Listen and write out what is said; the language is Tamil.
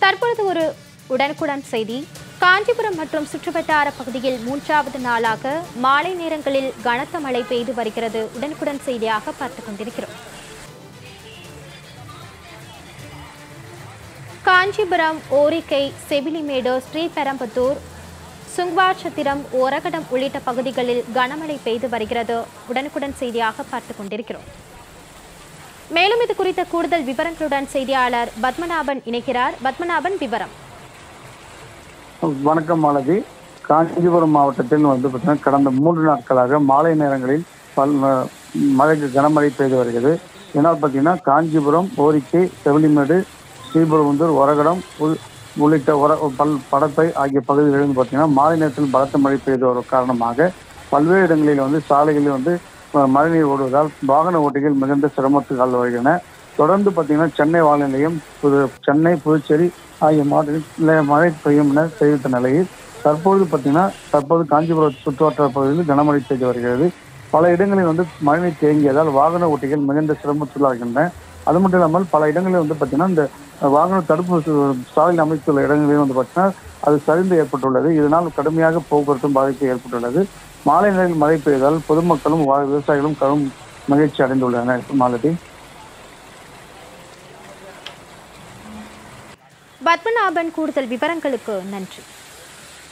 தற்பொழுது ஒரு உடனுக்குடன் செய்தி காஞ்சிபுரம் மற்றும் சுற்றுவட்டார பகுதியில் மூன்றாவது நாளாக மாலை நேரங்களில் கனத்த மழை பெய்து வருகிறது உடனுக்குடன் செய்தியாக பார்த்துக் கொண்டிருக்கிறோம் காஞ்சிபுரம் ஓரிக்கை செவிலிமேடு ஸ்ரீபெரம்பத்தூர் சுங்குவாச்சத்திரம் ஒரகடம் உள்ளிட்ட பகுதிகளில் கனமழை பெய்து வருகிறது உடனுக்குடன் செய்தியாக பார்த்துக் கொண்டிருக்கிறோம் மேலும் இது குறித்த கூடுதல் விவரங்களுடன் செய்தியாளர் பத்மநாபன் இணைக்கிறார் பத்மநாபன் விவரம் வணக்கம் மாலதி காஞ்சிபுரம் மாவட்டத்தில் வந்து பார்த்தீங்கன்னா கடந்த மூன்று நாட்களாக மாலை நேரங்களில் பல் மழைக்கு கனமழை பெய்து வருகிறது இதனால் பார்த்தீங்கன்னா காஞ்சிபுரம் ஓரிக்கை செவிலிமேடு ஸ்ரீபெரும்புதூர் ஒரகடம் உள்- உள்ளிட்ட ஒர பல் படப்பை ஆகிய பகுதிகளில் பார்த்தீங்கன்னா மாலை நேரத்தில் பலத்த மழை பெய்து வரும் காரணமாக பல்வேறு இடங்களில் வந்து சாலைகளில் வந்து அஹ், மழைநீர் ஓடுவதால் வாகன ஓட்டிகள் மிகுந்த சிரமத்துக்கு ஆள் வருகின்றன தொடர்ந்து பார்த்தீங்கன்னா சென்னை வானிலை நிலையம் புது சென்னை புதுச்சேரி ஆகிய மாவட்டங்களில் மழை பெய்யும் என தெரிவித்த நிலையில் தற்பொழுது பார்த்தீங்கன்னா தற்போது காஞ்சிபுரம் சுற்றுவட்டார பகுதியில் கனமழை பெய்து வருகிறது பல இடங்களில் வந்து மழைநீர் தேங்கியதால் வாகன ஓட்டிகள் மிகுந்த சிரமத்துள்ளாகின்றன அது மட்டும் இல்லாமல் பல இடங்களில் வந்து பார்த்தீங்கன்னா இந்த வாகன தடுப்பு சு- சாலையில் அமைத்துள்ள இடங்களில் வந்து பார்த்தீங்கன்னா அது சரிந்து ஏற்பட்டுள்ளது இதனால் கடுமையாக போக்குவரத்தும் பாதிப்பு ஏற்பட்டுள்ளது மாலை நேரத்தில் மழை பெய்ததால் பொதுமக்களும் வா- விவசாயிகளும் கடும் மகிழ்ச்சி அடைந்துள்ளனர் மாலதி பத்மநாபன் கூடுதல் விவரங்களுக்கு நன்றி